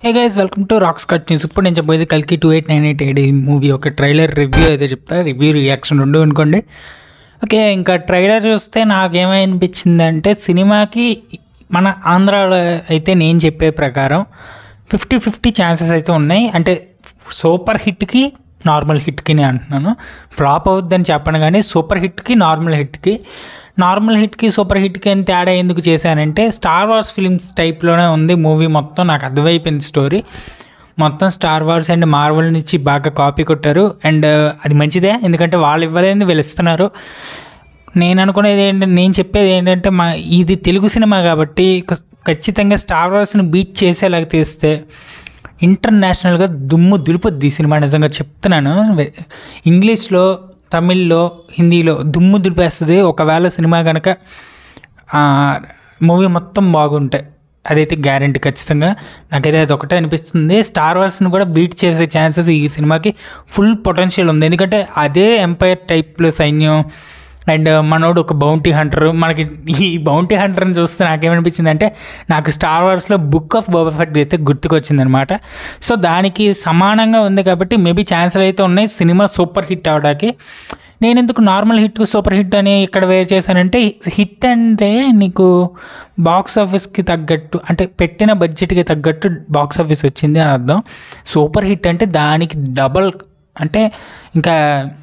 hey guys welcome to Rocks Cut News ఇప్పుడు నేను చెప్పేది కల్కి two eight nine eight eight movie ఒక ట్రైలర్ రివ్యూ అయితే చెప్తా రివ్యూ రియాక్షన్ రెండు అనుకోండి ఓకే ఇంకా ట్రైలర్ చూస్తే నాకేమనిపించింది అంటే సినిమాకి మన ఆంధ్రాలో అయితే నేను చెప్పే ప్రకారం ఫిఫ్టీ ఫిఫ్టీ ఛాన్సెస్ అయితే ఉన్నాయి అంటే సూపర్ హిట్కి నార్మల్ హిట్కి నేను అంటున్నాను ఫ్లాప్ అవుద్దని చెప్పను కానీ సూపర్ హిట్కి నార్మల్ హిట్కి నార్మల్ హిట్కి సూపర్ హిట్కి అని తేడా ఎందుకు చేశానంటే స్టార్ వార్స్ ఫిలిమ్స్ టైప్లోనే ఉంది మూవీ మొత్తం నాకు అర్థమైపోయింది స్టోరీ మొత్తం స్టార్ వార్స్ అండ్ మార్వల్ నుంచి బాగా కాపీ కొట్టారు అండ్ అది మంచిదే ఎందుకంటే వాళ్ళు ఇవ్వలేని వీళ్ళు ఇస్తున్నారు నేను అనుకునేది ఏంటంటే నేను చెప్పేది ఏంటంటే మా ఇది తెలుగు సినిమా కాబట్టి ఖ- ఖచ్చితంగా స్టార్ వార్స్ని బీట్ చేసేలాగా తీస్తే ఇంటర్నేషనల్గా దుమ్ము దులుపుద్ది ఈ సినిమా నిజంగా చెప్తున్నాను వె- ఇంగ్లీష్లో తమిళ్లో హిందీలో దుమ్ము దులిపేస్తుంది ఒకవేళ సినిమా కనుక మూవీ మొత్తం బాగుంటాయి అదైతే గ్యారంటీ ఖచ్చితంగా నాకైతే అది ఒకటే అనిపిస్తుంది స్టార్ వార్స్ని కూడా బీట్ చేసే ఛాన్సెస్ ఈ సినిమాకి ఫుల్ పొటెన్షియల్ ఉంది ఎందుకంటే అదే ఎంపైర్ టైప్లో సైన్యం అండ్ మనోడు ఒక బౌంటీ హంటర్ మనకి ఈ బౌంటీ హంటర్ని చూస్తే నాకేమనిపించింది అంటే నాకు స్టార్ వార్స్లో బుక్ ఆఫ్ బోబఫెట్ అయితే గుర్తుకొచ్చింది అనమాట సో దానికి సమానంగా ఉంది కాబట్టి మేబీ ఛాన్సులు అయితే ఉన్నాయి సినిమా సూపర్ హిట్ అవడానికి నేను ఎందుకు నార్మల్ హిట్ సూపర్ హిట్ అని ఇక్కడ వేర్ చేశానంటే హిట్ అంటే నీకు బాక్స్ ఆఫీస్కి తగ్గట్టు అంటే పెట్టిన బడ్జెట్కి తగ్గట్టు బాక్స్ ఆఫీస్ వచ్చింది అని అర్థం సూపర్ హిట్ అంటే దానికి డబల్ అంటే ఇంకా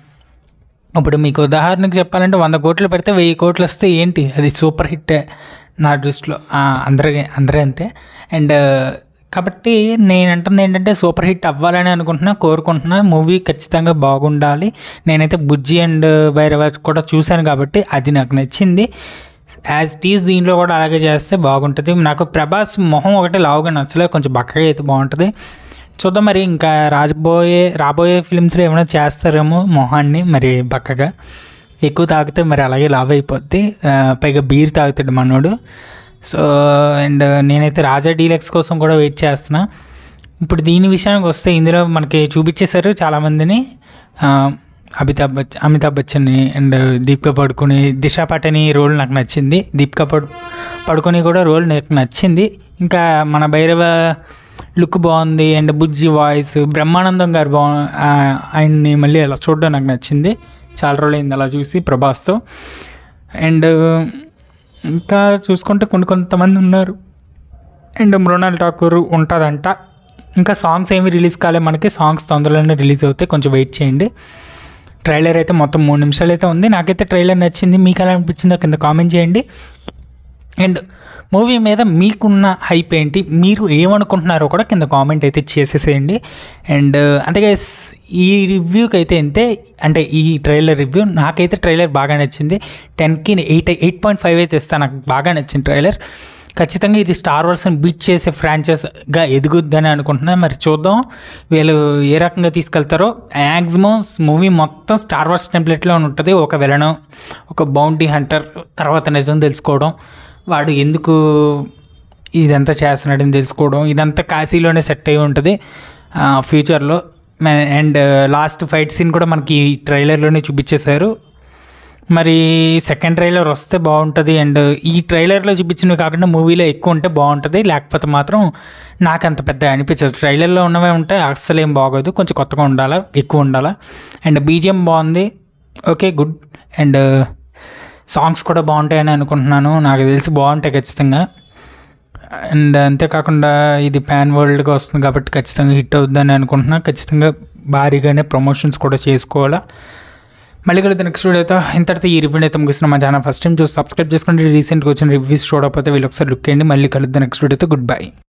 ఇప్పుడు మీకు ఉదాహరణకు చెప్పాలంటే వంద కోట్లు పెడితే వెయ్యి కోట్లు వస్తే ఏంటి అది సూపర్ హిట్టే నా దృష్టిలో ఆ, అందరి అందరూ అంతే అండ్ కాబట్టి నేను అంటుంది ఏంటంటే సూపర్ హిట్ అవ్వాలని అనుకుంటున్నా కోరుకుంటున్నా మూవీ ఖచ్చితంగా బాగుండాలి నేనైతే బుజ్జి అండ్ భైరవ కూడా చూశాను కాబట్టి అది నాకు నచ్చింది యాజ్ టీజ్ దీంట్లో కూడా అలాగే చేస్తే బాగుంటుంది నాకు ప్రభాస్ మొహం ఒకటి లావుగా నచ్చలే కొంచెం బక్కగా అయితే బాగుంటుంది చూద్దాం మరి ఇంకా రాబోయే రాబోయే ఫిలిమ్స్లో ఏమైనా చేస్తారేమో మొహాన్ని మరి బక్కగా ఎక్కువ తాగితే మరి అలాగే లావ్ అయిపోద్ది ఆ, పైగా బీర్ తాగుతాడు మనోడు సో అండ్ నేనైతే రాజా డీలక్స్ కోసం కూడా వెయిట్ చేస్తున్నా ఇప్పుడు దీని విషయానికి వస్తే ఇందులో మనకి చూపించేశారు చాలామందిని ఆ, అమితాబ్ బచ్ అమితాబ్ బచ్చన్ని అండ్ దీపికా పడుకుని దిశా పటని రోల్ నాకు నచ్చింది దీపికా పడు పడుకొని కూడా రోల్ నాకు నచ్చింది ఇంకా మన భైరవ లుక్ బాగుంది అండ్ బుజ్జి వాయిస్ బ్రహ్మానందం గారు బా ఆ, ఆయన్ని మళ్ళీ అలా చూడడం నాకు నచ్చింది చాలా రోజులైంది అలా చూసి ప్రభాస్తో అండ్ ఇంకా చూసుకుంటే కొన్ని కొంతమంది ఉన్నారు అండ్ మృణాల్ ఠాకూర్ ఉంటుందంట ఇంకా సాంగ్స్ ఏమి రిలీజ్ కాలే మనకి సాంగ్స్ తొందరలోనే రిలీజ్ అవుతాయి కొంచెం వెయిట్ చేయండి ట్రైలర్ అయితే మొత్తం మూడు నిమిషాలు అయితే ఉంది నాకైతే ట్రైలర్ నచ్చింది మీకు ఎలా అనిపించిందో కింద కామెంట్ చేయండి అండ్ మూవీ మీద మీకున్న హైప్ ఏంటి మీరు ఏమనుకుంటున్నారో కూడా కింద కామెంట్ అయితే చేసేసేయండి అండ్ అంటే guys, ఈ రివ్యూకి అయితే అంతే అంటే ఈ ట్రైలర్ రివ్యూ నాకైతే ట్రైలర్ బాగా నచ్చింది టెన్కి ఎయిట్ ఎయిట్ పాయింట్ ఫైవ్ అయితే ఇస్తాను నాకు బాగా నచ్చింది ట్రైలర్ ఖచ్చితంగా ఇది స్టార్ వార్స్ని బీట్ చేసే ఫ్రాంచైజ్గా ఎదుగుద్దని అనుకుంటున్నా మరి చూద్దాం వీళ్ళు ఏ రకంగా తీసుకెళ్తారో మ్యాక్సిమం మూవీ మొత్తం స్టార్ వార్స్ టెంప్లెట్లో ఉంటుంది ఒక విలనం ఒక బౌంటీ హంటర్ తర్వాత నిజం తెలుసుకోవడం వాడు ఎందుకు ఇదంతా చేస్తున్నాడని తెలుసుకోవడం ఇదంతా కాశీలోనే సెట్ అయి ఉంటుంది ఫ్యూచర్లో అండ్ లాస్ట్ ఫైట్ సీన్ కూడా మనకి ఈ ట్రైలర్లోనే చూపించేశారు మరి సెకండ్ ట్రైలర్ వస్తే బాగుంటుంది అండ్ ఈ ట్రైలర్లో చూపించినవి కాకుండా మూవీలో ఎక్కువ ఉంటే బాగుంటుంది లేకపోతే మాత్రం నాకు అంత పెద్ద అనిపించదు ట్రైలర్లో ఉన్నవే ఉంటే అస్సలు ఏం బాగోదు కొంచెం కొత్తగా ఉండాలా ఎక్కువ ఉండాలా అండ్ బీజిఎం బాగుంది ఓకే గుడ్ అండ్ సాంగ్స్ కూడా బాగుంటాయని అనుకుంటున్నాను నాకు తెలిసి బాగుంటాయి ఖచ్చితంగా అండ్ అంతేకాకుండా ఇది ప్యాన్ వరల్డ్గా వస్తుంది కాబట్టి ఖచ్చితంగా హిట్ అవుతుందని అనుకుంటున్నా ఖచ్చితంగా భారీగానే ప్రమోషన్స్ కూడా చేసుకోవాలా మళ్ళీ కలుగుతా నెక్స్ట్ వీడియోతో ఇంతటితో ఈ రివ్యూ అయితే ముగిస్తున్న మా ఛానల్ ఫస్ట్ టైం చూసి సబ్స్క్రైబ్ చేసుకోండి రీసెంట్గా వచ్చిన రివ్యూస్ చూడకపోతే వీళ్ళు ఒకసారి లుక్ చేయండి మళ్ళీ కలుద్దాం నెక్స్ట్ వీడియోతో గుడ్ బై